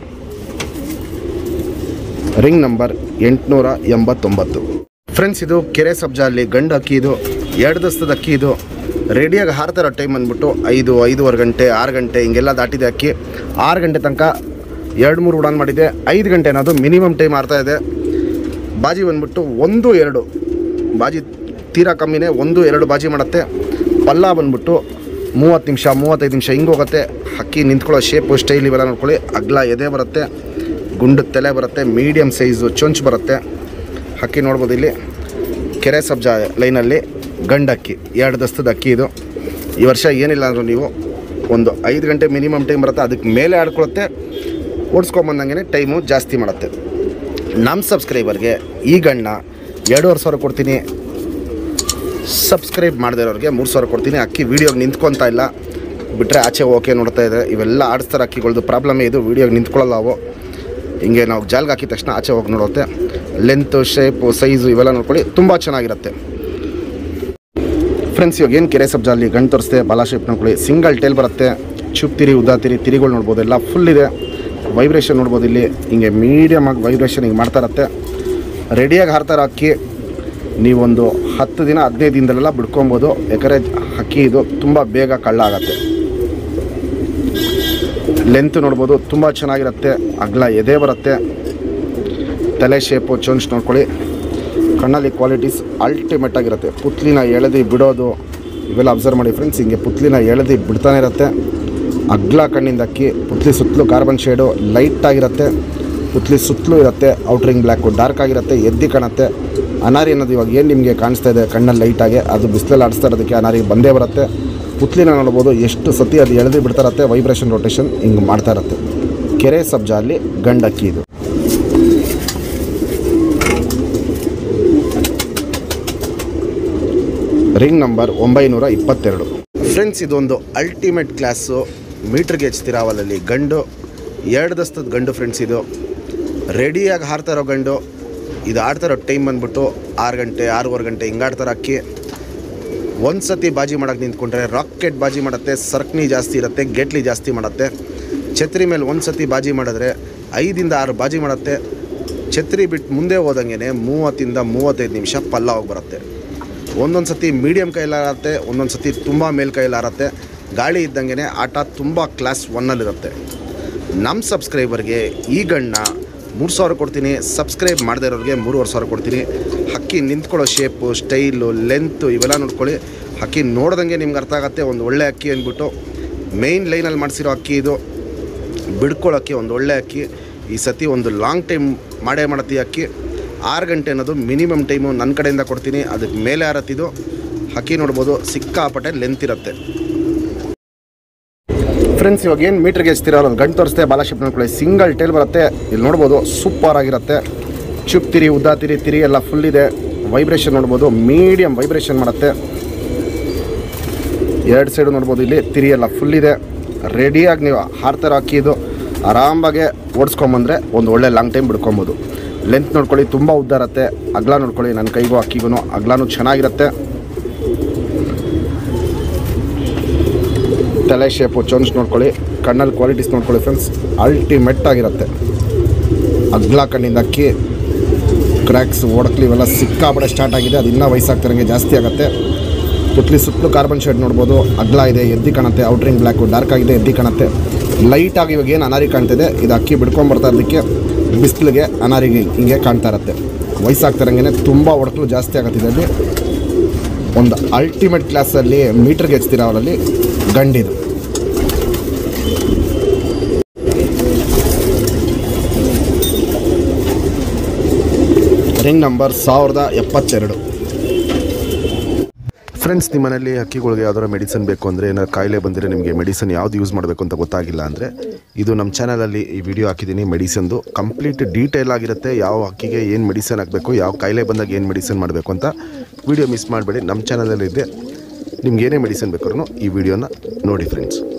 ರಿಂಗ್ ನಂಬರ್ ಎಂಟುನೂರ ಎಂಬತ್ತೊಂಬತ್ತು ಫ್ರೆಂಡ್ಸ್ ಇದು ಕೆರೆ ಸಬ್ಜಾ ಅಲ್ಲಿ ಗಂಡು ಅಕ್ಕಿ ಇದು ಎರಡು ದಸ್ತದ ಅಕ್ಕಿ ಇದು ರೆಡಿಯಾಗಿ ಹಾರ್ತಾರೋ ಟೈಮ್ ಬಂದ್ಬಿಟ್ಟು ಐದು ಐದೂವರೆ ಗಂಟೆ ಆರು ಗಂಟೆ ಹಿಂಗೆಲ್ಲ ದಾಟಿದೆ ಅಕ್ಕಿ ಆರು ಗಂಟೆ ತನಕ ಎರಡು ಮೂರು ಉಡಾನ್ ಮಾಡಿದೆ ಐದು ಗಂಟೆ ಅನ್ನೋದು ಮಿನಿಮಮ್ ಟೈಮ್ ಆಡ್ತಾ ಇದೆ ಬಾಜಿ ಬಂದ್ಬಿಟ್ಟು ಒಂದು ಎರಡು ಬಾಜಿ ತೀರಾ ಕಮ್ಮಿನೇ ಒಂದು ಎರಡು ಬಾಜಿ ಮಾಡುತ್ತೆ ಪಲ್ಲ ಬಂದ್ಬಿಟ್ಟು ಮೂವತ್ತು ನಿಮಿಷ ಮೂವತ್ತೈದು ನಿಮಿಷ ಹಿಂಗೆ ಹೋಗುತ್ತೆ ಹಕ್ಕಿ ನಿಂತ್ಕೊಳ್ಳೋ ಶೇಪು ಸ್ಟೈಲ್ ಇವೆಲ್ಲ ನೋಡ್ಕೊಳ್ಳಿ ಅಗ್ಲ ಎದೆ ಬರುತ್ತೆ ಗುಂಡು ತಲೆ ಬರುತ್ತೆ ಮೀಡಿಯಮ್ ಸೈಜು ಚೊಂಚ್ ಬರುತ್ತೆ ಹಕ್ಕಿ ನೋಡ್ಬೋದು ಇಲ್ಲಿ ಕೆರೆ ಸಬ್ಜಾ ಲೈನಲ್ಲಿ ಗಂಡಕ್ಕಿ ಎರಡು ದಸ್ತದ ಅಕ್ಕಿ ಇದು ಈ ವರ್ಷ ಏನಿಲ್ಲ ಅಂದರೂ ನೀವು ಒಂದು ಐದು ಗಂಟೆ ಮಿನಿಮಮ್ ಟೈಮ್ ಬರುತ್ತೆ ಅದಕ್ಕೆ ಮೇಲೆ ಆಡ್ಕೊಳುತ್ತೆ ಓಡಿಸ್ಕೊಂಬಂದಂಗೆ ಟೈಮು ಜಾಸ್ತಿ ಮಾಡುತ್ತೆ ನಮ್ಮ ಸಬ್ಸ್ಕ್ರೈಬರ್ಗೆ ಈ ಗಣ್ಣ ಎರಡೂವರೆ ಸಾವಿರ ಕೊಡ್ತೀನಿ ಸಬ್ಸ್ಕ್ರೈಬ್ ಮಾಡದೇ ಇರೋರಿಗೆ ಮೂರು ಸಾವಿರ ಕೊಡ್ತೀನಿ ಅಕ್ಕಿ ವೀಡಿಯೋಗೆ ನಿಂತ್ಕೊತಾ ಇಲ್ಲ ಬಿಟ್ಟರೆ ಆಚೆ ಓಕೆ ನೋಡ್ತಾ ಇದೆ ಇವೆಲ್ಲ ಆಡಿಸ್ತಾರೆ ಅಕ್ಕಿಗಳ್ದು ಪ್ರಾಬ್ಲಮೇ ಇದು ವೀಡಿಯೋಗೆ ನಿಂತ್ಕೊಳ್ಳಲ್ಲ ಅವು ಹಿಂಗೆ ನಾವು ಜಾಲ್ಗೆ ಹಾಕಿದ ತಕ್ಷಣ ಆಚೆ ಹೋಗಿ ನೋಡುತ್ತೆ ಲೆಂತು ಶೇಪು ಸೈಜು ಇವೆಲ್ಲ ನೋಡ್ಕೊಳ್ಳಿ ತುಂಬ ಚೆನ್ನಾಗಿರುತ್ತೆ ಫ್ರೆಂಡ್ಸ್ ಇವಾಗ ಏನು ಕೆರೆ ಸಬ್ಜಾಲಿ ಗಂಟು ತೋರಿಸ್ತೆ ಬಾಲ ಶೇಪ್ ನೋಡ್ಕೊಳ್ಳಿ ಸಿಂಗಲ್ ಟೇಲ್ ಬರುತ್ತೆ ಚುಪ್ ತಿರಿ ಉದ್ದಾ ತಿರಿ ತಿರಿಗಳು ನೋಡ್ಬೋದು ಎಲ್ಲ ಫುಲ್ ಇದೆ ವೈಬ್ರೇಷನ್ ನೋಡ್ಬೋದು ಇಲ್ಲಿ ಹಿಂಗೆ ಮೀಡಿಯಮ್ ಆಗಿ ವೈಬ್ರೇಷನ್ ಹಿಂಗೆ ಮಾಡ್ತಾ ಇರತ್ತೆ ರೆಡಿಯಾಗಿ ಹಾರ್ತಾರ ಅಕ್ಕಿ ನೀವೊಂದು ಹತ್ತು ದಿನ ಹದಿನೈದು ದಿನದಲ್ಲೆಲ್ಲ ಬಿಡ್ಕೊಬೋದು ಯಾಕಂದರೆ ಅಕ್ಕಿ ಇದು ತುಂಬ ಬೇಗ ಕಳ್ಳ ಆಗತ್ತೆ ಲೆಂತ್ ನೋಡ್ಬೋದು ತುಂಬ ಚೆನ್ನಾಗಿರುತ್ತೆ ಅಗಲ ಎದೆ ಬರುತ್ತೆ ತಲೆ ಶೇಪು ಚೋನ್ಸ್ ನೋಡ್ಕೊಳ್ಳಿ ಕಣ್ಣಲ್ಲಿ ಕ್ವಾಲಿಟೀಸ್ ಅಲ್ಟಿಮೇಟ್ ಆಗಿರುತ್ತೆ ಪುತ್ಲಿನ ಎಳೆದು ಬಿಡೋದು ಇವೆಲ್ಲ ಅಬ್ಸರ್ವ್ ಮಾಡಿ ಫ್ರೆಂಡ್ಸ್ ಹಿಂಗೆ ಪುತ್ಲಿನ ಎಳೆದು ಬಿಡ್ತಾನೆ ಇರುತ್ತೆ ಅಗ್ಲ ಕಣ್ಣಿಂದ ಅಕ್ಕಿ ಪುತ್ಲಿ ಸುತ್ತಲೂ ಕಾರ್ಬನ್ ಶೇಡು ಲೈಟ್ ಆಗಿರುತ್ತೆ ಪುತ್ಲಿ ಸುತ್ತಲೂ ಇರುತ್ತೆ ಔಟ್ರಿಂಗ್ ಬ್ಲ್ಯಾಕು ಡಾರ್ಕ್ ಆಗಿರುತ್ತೆ ಎದ್ದಿ ಕಾಣುತ್ತೆ ಅನಾರಿ ಅನ್ನೋದು ಇವಾಗ ಏನು ನಿಮಗೆ ಕಾಣಿಸ್ತಾ ಇದೆ ಕಣ್ಣಲ್ಲಿ ಲೈಟಾಗಿ ಅದು ಬಿಸಿಲಲ್ಲಿ ಆಡಿಸ್ತಾ ಇರೋದಕ್ಕೆ ಅನಾರಿಗೆ ಬಂದೇ ಬರುತ್ತೆ ಪುತ್ಲಿನ ನೋಡ್ಬೋದು ಎಷ್ಟು ಸತಿ ಅದು ಎಳೆದು ಬಿಡ್ತಾ ಇರುತ್ತೆ ವೈಬ್ರೇಷನ್ ರೊಟೇಷನ್ ಹಿಂಗೆ ಮಾಡ್ತಾ ಇರುತ್ತೆ ಕೆರೆ ಸಬ್ಜಾ ಅಲ್ಲಿ ಗಂಡಕ್ಕಿ ಇದು ರಿಂಗ್ ನಂಬರ್ ಒಂಬೈನೂರ ಇಪ್ಪತ್ತೆರಡು ಫ್ರೆಂಡ್ಸ್ ಇದೊಂದು ಅಲ್ಟಿಮೇಟ್ ಕ್ಲಾಸು ಮೀಟ್ರ್ ಗೇಜ್ ತಿರಾವಲಲ್ಲಿ ಗಂಡು ಎರಡು ದಸ್ತದ ಗಂಡು ಫ್ರೆಂಡ್ಸ್ ಇದು ರೆಡಿಯಾಗಿ ಹಾರ್ತಾ ಇರೋ ಗಂಡು ಇದು ಆಡ್ತಾ ಇರೋ ಟೈಮ್ ಬಂದ್ಬಿಟ್ಟು ಆರು ಗಂಟೆ ಆರೂವರೆ ಗಂಟೆ ಹಿಂಗೆ ಆಡ್ತಾರೆ ಅಕ್ಕಿ ಒಂದು ಸತಿ ಬಾಜಿ ಮಾಡೋಕ್ಕೆ ನಿಂತ್ಕೊಂಡ್ರೆ ರಾಕೆಟ್ ಬಾಜಿ ಮಾಡುತ್ತೆ ಸರ್ಕ್ನಿ ಜಾಸ್ತಿ ಇರುತ್ತೆ ಗೆಟ್ಲಿ ಜಾಸ್ತಿ ಮಾಡುತ್ತೆ ಛತ್ರಿ ಮೇಲೆ ಒಂದು ಸತಿ ಬಾಜಿ ಮಾಡಿದ್ರೆ ಐದಿಂದ ಆರು ಬಾಜಿ ಮಾಡುತ್ತೆ ಛತ್ರಿ ಬಿಟ್ಟು ಮುಂದೆ ಹೋದಂಗೆ ಮೂವತ್ತಿಂದ ಮೂವತ್ತೈದು ನಿಮಿಷ ಪಲ್ಲ ಹೋಗಿ ಬರುತ್ತೆ ಒಂದೊಂದು ಸತಿ ಮೀಡಿಯಮ್ ಕೈಲಾರತ್ತೆ ಒಂದೊಂದು ಸತಿ ತುಂಬ ಮೇಲ್ ಕೈಲಾರತ್ತೆ ಗಾಳಿ ಇದ್ದಂಗೆ ಆಟ ತುಂಬ ಕ್ಲಾಸ್ ಒನ್ನಲ್ಲಿರುತ್ತೆ ನಮ್ಮ ಸಬ್ಸ್ಕ್ರೈಬರ್ಗೆ ಈ ಗಣ್ಣ ಮೂರು ಸಾವಿರ ಕೊಡ್ತೀನಿ ಸಬ್ಸ್ಕ್ರೈಬ್ ಮಾಡದೇ ಇರೋರಿಗೆ ಮೂರುವರೆ ಸಾವಿರ ಕೊಡ್ತೀನಿ ಹಕ್ಕಿ ನಿಂತ್ಕೊಳ್ಳೋ ಶೇಪು ಸ್ಟೈಲು ಲೆಂತು ಇವೆಲ್ಲ ನೋಡ್ಕೊಳ್ಳಿ ಹಕ್ಕಿ ನೋಡ್ದಂಗೆ ನಿಮ್ಗೆ ಅರ್ಥ ಆಗುತ್ತೆ ಒಂದು ಒಳ್ಳೆ ಅಕ್ಕಿ ಅಂದ್ಬಿಟ್ಟು ಮೇಯ್ನ್ ಲೈನಲ್ಲಿ ಮಾಡಿಸಿರೋ ಅಕ್ಕಿ ಇದು ಬಿಡ್ಕೊಳ್ಳೋಕ್ಕೆ ಒಂದು ಒಳ್ಳೆ ಅಕ್ಕಿ ಈ ಸತಿ ಒಂದು ಲಾಂಗ್ ಟೈಮ್ ಮಾಡೇ ಮಾಡತ್ತಿ ಅಕ್ಕಿ ಆರು ಗಂಟೆ ಅನ್ನೋದು ಮಿನಿಮಮ್ ಟೈಮು ನನ್ನ ಕಡೆಯಿಂದ ಕೊಡ್ತೀನಿ ಅದಕ್ಕೆ ಮೇಲೆ ಆರತ್ತಿದು ಹಕ್ಕಿ ನೋಡ್ಬೋದು ಸಿಕ್ಕಾಪಟ್ಟೆ ಲೆಂತ್ ಇರುತ್ತೆ ಫ್ರೆಂಡ್ಸ್ ಇವಾಗ ಏನು ಮೀಟ್ರಿಗೆ ಎಚ್ತಿರೋ ಒಂದು ಗಂಟು ತೋರಿಸ್ತೆ ಬಾಲಾಶಿಪ್ ನೋಡ್ಕೊಳ್ಳಿ ಸಿಂಗಲ್ ಟೇಲ್ ಬರುತ್ತೆ ಇಲ್ಲಿ ನೋಡ್ಬೋದು ಸೂಪರ್ ಆಗಿರುತ್ತೆ ಚುಪ್ ತಿರಿ ಉದ್ದಾ ತಿರಿ ತಿರಿ ಎಲ್ಲ ಫುಲ್ ಇದೆ ವೈಬ್ರೇಷನ್ ನೋಡ್ಬೋದು ಮೀಡಿಯಮ್ ವೈಬ್ರೇಷನ್ ಮಾಡುತ್ತೆ ಎರಡು ಸೈಡು ನೋಡ್ಬೋದು ಇಲ್ಲಿ ತಿರಿ ಎಲ್ಲ ಫುಲ್ ಇದೆ ರೆಡಿಯಾಗಿ ನೀವು ಹಾರ್ತಾರ ಹಾಕಿದ್ದು ಆರಾಮಾಗೆ ಓಡಿಸ್ಕೊಂಬಂದ್ರೆ ಒಂದು ಒಳ್ಳೆ ಲಾಂಗ್ ಟೈಮ್ ಬಿಡ್ಕೊಬೋದು ಲೆಂತ್ ನೋಡ್ಕೊಳ್ಳಿ ತುಂಬ ಉದ್ದ ಇರುತ್ತೆ ಅಗ್ಲ ನೋಡ್ಕೊಳ್ಳಿ ನನ್ನ ಕೈಗೂ ಅಕ್ಕಿಗೂ ಅಗ್ಲಾನು ಚೆನ್ನಾಗಿರುತ್ತೆ ತಲೆ ಶೇಪು ಚೊನ್ಸ್ ನೋಡ್ಕೊಳ್ಳಿ ಕಣ್ಣಲ್ಲಿ ಕ್ವಾಲಿಟೀಸ್ ನೋಡ್ಕೊಳ್ಳಿ ಫ್ರೆಂಡ್ಸ್ ಅಲ್ಟಿಮೆಟ್ ಆಗಿರುತ್ತೆ ಅಗ್ಲ ಕಣ್ಣಿಂದ ಅಕ್ಕಿ ಕ್ರ್ಯಾಕ್ಸ್ ಓಡಕ್ಲಿ ಇವೆಲ್ಲ ಸಿಕ್ಕಾಪಡೆ ಸ್ಟಾರ್ಟ್ ಆಗಿದೆ ಅದು ಇನ್ನೂ ವಯಸ್ಸಾಗ್ತಿರಂಗೆ ಜಾಸ್ತಿ ಆಗುತ್ತೆ ಪುತ್ಲಿ ಸುತ್ತಲೂ ಕಾರ್ಬನ್ ಶೇಡ್ ನೋಡ್ಬೋದು ಅಗ್ಲ ಇದೆ ಎದ್ದಿ ಕಾಣುತ್ತೆ ಔಟ್ರಿಂಗ್ ಬ್ಲ್ಯಾಕು ಡಾರ್ಕ್ ಆಗಿದೆ ಎದ್ದಿ ಕಾಣುತ್ತೆ ಲೈಟಾಗಿ ಇವಾಗ ಏನು ಅನಾರಿ ಕಾಣ್ತಿದೆ ಇದು ಅಕ್ಕಿ ಬಿಡ್ಕೊಂಬರ್ತಾ ಇರೋದಕ್ಕೆ ಬಿಸಿಲಿಗೆ ಅನಾರಿಗೆ ಹಿಂಗೆ ಕಾಣ್ತಾ ಇರುತ್ತೆ ವಯಸ್ಸಾಗ್ತಿರಂಗೆ ತುಂಬ ಒಡಕಲು ಜಾಸ್ತಿ ಆಗುತ್ತೆ ಇದರಲ್ಲಿ ಒಂದು ಅಲ್ಟಿಮೇಟ್ ಕ್ಲಾಸಲ್ಲಿ ಮೀಟ್ರಿಗೆ ಹೆಚ್ತಿರೋರಲ್ಲಿ ಗಂಡಿದು ರಿಂಗ್ ನಂಬರ್ ಸಾವಿರದ ಎಪ್ಪತ್ತೆರಡು ಫ್ರೆಂಡ್ಸ್ ನಿಮ್ಮ ಮನೇಲಿ ಹಕ್ಕಿಗಳಿಗೆ ಯಾವ್ದಾರ ಮೆಡಿಸನ್ ಬೇಕು ಅಂದರೆ ಏನಾದ್ರು ಕಾಯಿಲೆ ಬಂದರೆ ನಿಮಗೆ ಮೆಡಿಸನ್ ಯಾವ್ದು ಯೂಸ್ ಮಾಡಬೇಕು ಅಂತ ಗೊತ್ತಾಗಿಲ್ಲ ಅಂದರೆ ಇದು ನಮ್ಮ ಚಾನಲಲ್ಲಿ ಈ ವಿಡಿಯೋ ಹಾಕಿದ್ದೀನಿ ಮೆಡಿಸನ್ದು ಕಂಪ್ಲೀಟ್ ಡೀಟೇಲ್ ಆಗಿರುತ್ತೆ ಯಾವ ಹಕ್ಕಿಗೆ ಏನು ಮೆಡಿಸನ್ ಹಾಕಬೇಕು ಯಾವ ಕಾಯಿಲೆ ಬಂದಾಗ ಏನು ಮೆಡಿಸನ್ ಮಾಡಬೇಕು ಅಂತ ವಿಡಿಯೋ ಮಿಸ್ ಮಾಡಬೇಡಿ ನಮ್ಮ ಚಾನಲಲ್ಲಿ ಇದೆ ನಿಮ್ಗೆ ಏನೇ ಮೆಡಿಸನ್ ಬೇಕಾದ್ರೂ ಈ ವಿಡಿಯೋನ ನೋಡಿ ಫ್ರೆಂಡ್ಸ್